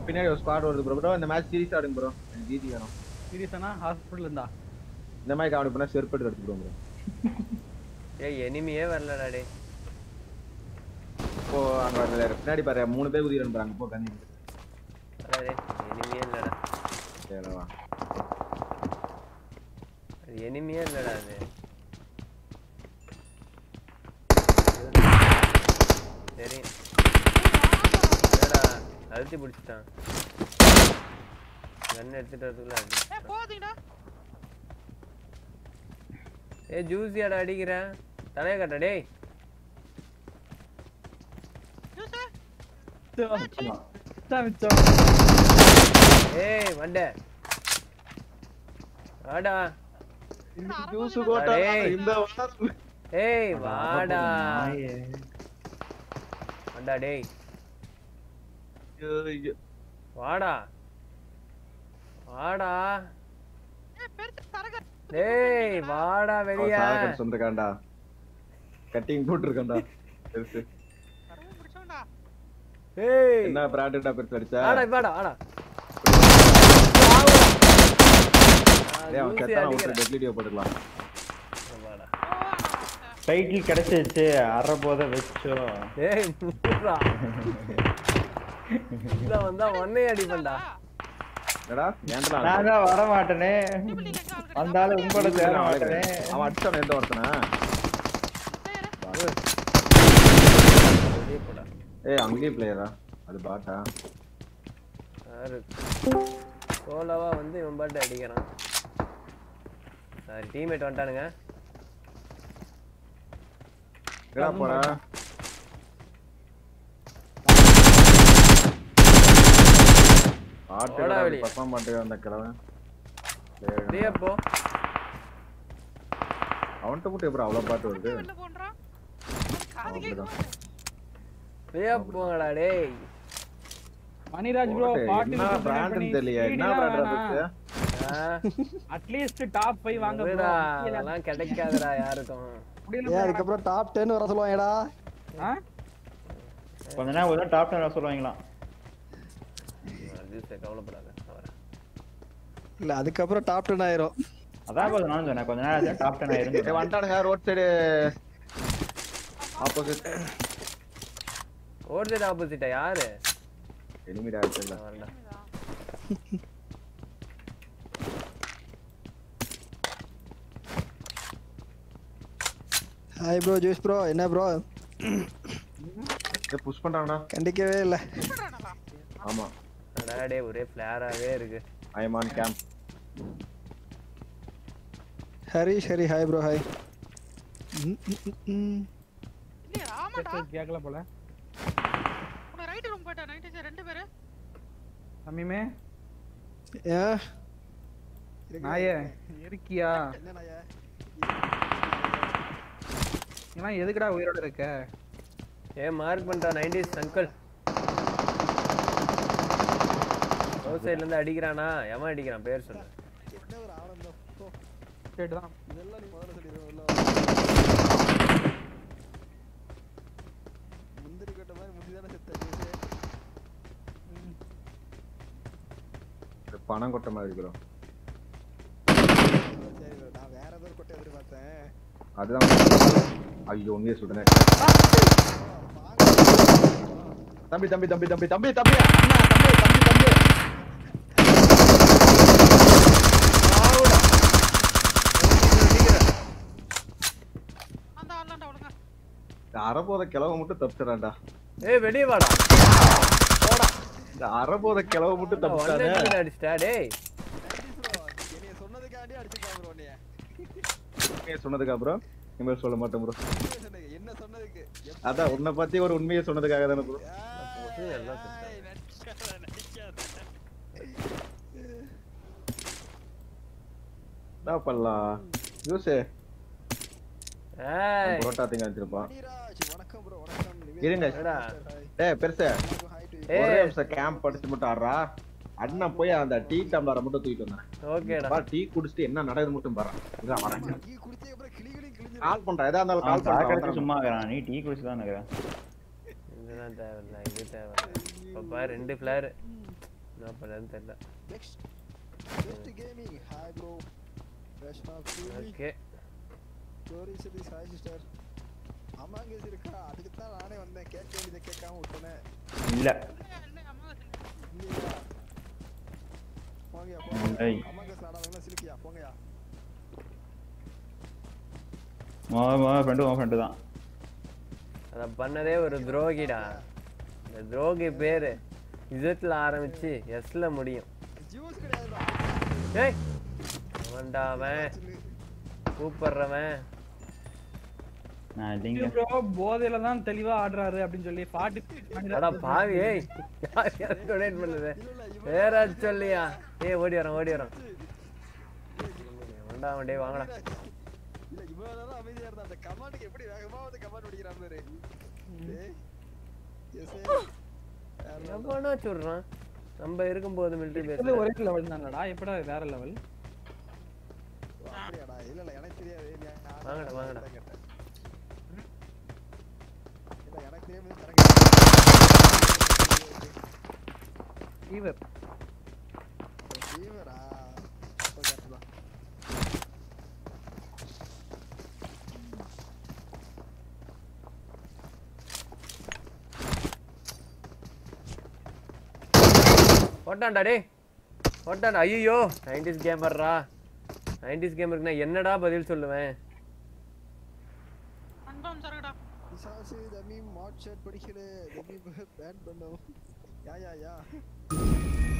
பின்னாடி ஒரு ஸ்குவாட் வருது ப்ரோ ப்ரோ இந்த மேட்ச் சீரிஸ் ஆடுங்க ப்ரோ எனக்கு ஜிஜி வேணும் சீரியஸானா ஹாஸ்பிட்டல் இருந்தா இந்த மாதிரி காமெடி பண்ணா செருப்பு எடுத்து எடுத்துக்கிறோம் ப்ரோ ஏய் எனிமியே வரலடா டேய் இப்போ அங்க வரல பின்னாடி பாரு மூணு பேர் குதிக்கிறாங்க அங்க போ கண்ணி அடா டேய் எனிமியே இல்லடா சரிவா அது எனிமியே இல்லடா அது சரி என்னடா அழுத்தி பிடிச்சிட்டான் கன் எடுத்துட்டு வரதுக்குள்ள அடி போதீங்கடா ஏ ஜூஸியாடா அடிக்கிறேன் தலைய கட்ட டேய் மிச்சம் ஏய் வண்ட வாடா ஜூஸ் கோட்டா டேய். இந்த வாரம் ஏய் வாடா வண்டா டேய் ஐயோ. வாடா வாடா ஏய் பெருசு தரக டேய் வாடா அவன் வெளிய சாகர் சொந்தக்காண்டா கட்டிங் போட்டுருக்கான்டா பெருசு தரவு பிடிச்சோம்டா ஏய் என்ன பிராண்டடா பெருசு அடிச்சா வாடா வாடா வாடா டேய் அவன் ஜூஸி செத்தான அடிக்கிறேன். ஒரு டெட் வீடியோ போட்டுக்கலாம் வாடா டைட்டில் கிடைச்சிருச்சு அரை போத வச்சோ ஏய் மூடுடா இல்ல வந்தா ஒன்னே அடிப்பேன்டா என்னடா ஏன்டா நான் தான் வர மாட்டேனே வந்தாலும் உங்களோட சேர மாட்டேனே அவன் அடிச்சான எந்த ஒருத்தனா வெளிய போடா ஏய் அங்கேயே பிளேயரா அது பாட்டா யாரு சோலோவா வந்து இவன் பாட்டு அடிக்கிறான் சாரி டீம்மேட் வந்துட்டானுங்க எடா போடா பாட்டு போடா வெளிய. பர்ஃபார்ம் பண்ணிட்டு அந்த கிழவன் வெளியே போ அவன்கிட்ட மட்டும் எப்படி அவ்வளவு பாட்டு வருது வெளில போன்றான் காது அப்படிதான். வெளியே போங்கடா டேய் மணிராஜ் ப்ரோ போட்டு, பாட்டு என்ன பிராண்ட்னு தெரியல என்ன பிராண்ட் இருக்கு அட்லீஸ்ட் டாப் 5 வாங்க bro. விடுடா, அதெல்லாம் கிடைக்காதுடா யாருக்கும் முடியல ஏன் அதுக்கப்புறம் டாப் டென் வர சொல்லுவாங்கடா ஆ? கொஞ்ச நேரம் ஒரு டாப் டென் சொல்லுவாங்களாம் ஜூஸை கவலைப்படாத நான் வரேன். இல்ல அதுக்கப்புறம் டாப் டென் ஆயிரும் அதான் கொஞ்சம் நானும் சொன்னேன் கொஞ்ச நேரம் டாப் டென் ஏய், ஆயிருந்து வந்துட்டானுங்க road side opposite or side ஆப்போசிட்டா யாரு எனிமிடா இருக்குல்ல நான் வரேன்டா ஹாய் ப்ரோ ஜூஸ் ப்ரோ என்ன ப்ரோ ஏய் புஷ் பண்றாங்கடா கண்டிக்கவே இல்ல ஆமா அடா டேய் ஒரே ஃபிளேராவே இருக்கு I am on camp Harish Hari hi bro hi இல்லையா ஆமாடா கேட்கல போல உன ரைட் ரூம் போயிட்டா நைட் ரெண்டு பேரு தம்பிமே ஏன் நாயே இருக்கியா என்ன நாயா இதெல்லாம் எதுக்குடா உயிரோட இருக்க ஏ மார்க் பண்ணிட்டா நைன்டிஸ் அங்கிள் ரோட் சைடுல இருந்து அடிக்கிறானா எவன் அடிக்கிறான் பேர் சொல்லு என்ன ஒரு ஆனந்தம் ஓ, கேட்டுதான் இதெல்லாம் நீ முதல்ல சொல்லிடுவோம்ல முந்திரி கொட்ட மாதிரி முந்திதானே செத்த பணம் கொட்ட மாதிரி இருக்கிறோம் சரி bro, நான் வேற ஏதோ ஒரு கொட்டை எதிர்பார்த்தேன் அதுதான் ஐயோ உண்மையை சொல்றேன் தம்பி தம்பி தம்பி தம்பி தம்பி தம்பி அண்ணா தம்பி தம்பி தம்பி அந்த ஆள்லாண்டா ஒழுங்கா இந்த அறபோத கிழவ மட்டும் தப்பிச்சிடறான்டா ஏய் வெளியே வாடா இந்த அறபோத கிழவ மட்டும் ஒன்னு தப்பிச்சானே அடிச்சிட்டா டேய் என்னைய சொன்னதுக்காண்டி அடிச்சுக்காம ப்ரோ நீ உண்மையை சொன்னதுக்கு அப்புறம் இனிமேல் சொல்ல மாட்டேன் ப்ரோ உண்மையை சொன்னது என்ன சொன்னதுக்கு அதான் உன்னை பத்தி ஒரு உண்மையை சொன்னதுக்காக தானே ப்ரோ எல்லாம் ஏய், நடிக்காத, நடிக்காத. என்ன பண்ணலாம் ஜூஸே ஏய் புரோட்டா திங்க வச்சிருப்பான் மணிராஜ், வணக்கம் bro, வணக்கம். இருங்க. என்னடா? டேய் பெருசு Hi to you. ஏய். ஒரே நிமிஷம் கேம்ப் படிச்சு மட்டும் ஆடுறா அண்ணன் போய் அந்த டீ டம்ளரை மட்டும் தூக்கிட்டு வந்தேன் ஓகேடா பா டீ குடிச்சிட்டு என்ன நடக்குது மட்டும் பாரு இதான் வரேன் டீ குடிச்சதுக்கு அப்புறம் கிளி கிளி கிழிஞ்சிரும். கால் பண்றேன் எதா இருந்தாலும் அவன் கால் சாக்கடைக்கு பண்றேன் சும்மா இருக்கிறான் நீ டீ குடிச்சு தான் இருக்கிறேன் இதெல்லாம் தேவையில்ல இது தேவையில்ல இப்ப பாரு ரெண்டு ஃபிளேர் என்ன பண்ணுறதுன்னு தெரியல next best gaming hi bro ரஷ்னா பூமி okay story Sathish hi sister Among Us இருக்கா அதுக்கு தான் நானே வந்தேன் கேட்க வேண்டியதை கேட்காம விட்டேனே இல்ல இல்லையா, இல்லையா, அம்மா வச்சிருக்கேன். இல்லையா போங்கயா ஏய். போங்க அமாங்கஸ் ஆடாதவங்க சிலுக்கியா போங்கயா ஃப்ரெண்டு உன் ஃப்ரெண்டு தான் அதை பண்ணதே ஒரு துரோகிடா இந்த துரோகி பேரு இசட்ல ஆரம்பிச்சு எஸ்ல முடியும் ஜூஸ் கிடையாதுடா ஏய் அவன்டா அவன் கூப்பிடுறவன் நான் இல்லைங்க ப்ரோ போதையில தான் தெளிவா ஆடுறாரு அப்படின்னு சொல்லி பாட்டு அடா பாவி ஏய் யார் யார் டொனேட் பண்ணுது வேற சொல்லியா ஏய் ஓடி வரான் ஓடி வரான் அவன்டா அவன் டேய் வாங்கடா இல்ல இவன் தான் அமைதியா இருந்தா அந்த கமாண்டுக்கு எப்படி வேகமா வந்து கமாண்ட் அடிக்கிறான் பாரு ஏய் எஸ் எவனா சொல்றான் நம்ம இருக்கும்போது மிலிட்டரி இது பேஸ்ல ஒரே லெவல் தானடா எப்படா வேற லெவல் அப்படியாடா இல்ல இல்ல எனக்கு தெரியாது நீ ஆ- வாங்கடா, வாங்கடா. அதான் கேட்டேன். இல்ல எனக்கு தெரியாம தரங்க ஃபீவர் ஃபீவரா அப்ப கேட்டதா போட்டான்டா டேய் போட்டான்டா ஐயோ நைன்டிஸ் கேமர்ரா நைன்டிஸ் கேமருக்கு நான் என்னடா பதில் சொல்லுவேன் கன்ஃபார்ம் சரக்குடா பிசாசு தம்மி மாட் ஷர்ட் படிக்கல தம்மி பேன் பண்ணோம் யா யா யா